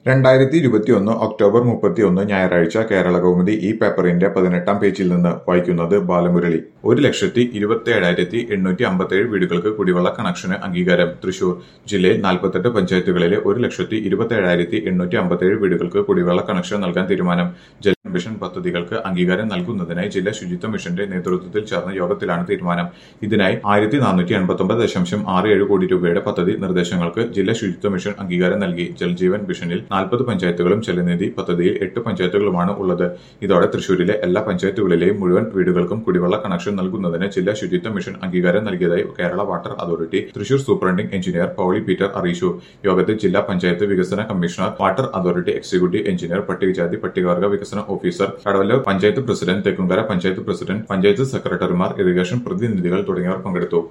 രണ്ടായിരത്തി ഇരുപത്തിയൊന്ന് ഒക്ടോബർ മുപ്പത്തിയൊന്ന് ഞായറാഴ്ച കേരള കൗമുദി ഈ പേപ്പറിന്റെ പതിനെട്ടാം പേജിൽ നിന്ന് വായിക്കുന്നത് ബാലമുരളി ഒരു ലക്ഷത്തി ഇരുപത്തിയേഴായിരത്തി എണ്ണൂറ്റി അമ്പത്തിയേഴ് വീടുകൾക്ക് കുടിവെള്ള കണക്ഷന് അംഗീകാരം തൃശൂർ ജില്ലയിൽ നാൽപ്പത്തെട്ട് പഞ്ചായത്തുകളിലെ ഒരു ലക്ഷത്തി ഇരുപത്തിയേഴായിരത്തി എണ്ണൂറ്റി അമ്പത്തിയേഴ് വീടുകൾക്ക് കുടിവെള്ള കണക്ഷൻ നൽകാൻ തീരുമാനം ജൽ മിഷൻ പദ്ധതികൾക്ക് അംഗീകാരം നൽകുന്നതിനായി ജില്ലാ ശുചിത്വ മിഷന്റെ നേതൃത്വത്തിൽ ചേർന്ന യോഗത്തിലാണ് തീരുമാനം ഇതിനായി ആയിരത്തി നാനൂറ്റി എൺപത്തൊമ്പത് ദശാംശം ആറ് ഏഴ് കോടി രൂപയുടെ പദ്ധതി നിർദ്ദേശങ്ങൾക്ക് ജില്ലാ ശുചിത്വ മിഷൻ അംഗീകാരം നൽകി ജൽജീവൻ മിഷനിൽ നാൽപ്പത് പഞ്ചായത്തുകളും ജലനിധി പദ്ധതിയിൽ എട്ട് പഞ്ചായത്തുകളുമാണ് ഉള്ളത് ഇതോടെ തൃശൂരിലെ എല്ലാ പഞ്ചായത്തുകളിലെയും മുഴുവൻ വീടുകൾക്കും കുടിവെള്ള കണക്ഷൻ നൽകുന്നതിന് ജില്ലാ ശുചിത്വ മിഷൻ അംഗീകാരം നൽകിയതായി Kerala water authority Thrissur superintending engineer Pauly Peter അറിയിച്ചു യോഗത്തിൽ ജില്ലാ പഞ്ചായത്ത് വികസന commissioner water authority executive engineer പട്ടികജാതി പട്ടികവർഗ വികസന officer Kadavallur panchayat president Thekkumkara panchayat president panchayat സെക്രട്ടറിമാർ ഇറിഗേഷൻ പ്രതിനിധികൾ തുടങ്ങിയവർ പങ്കെടുത്തു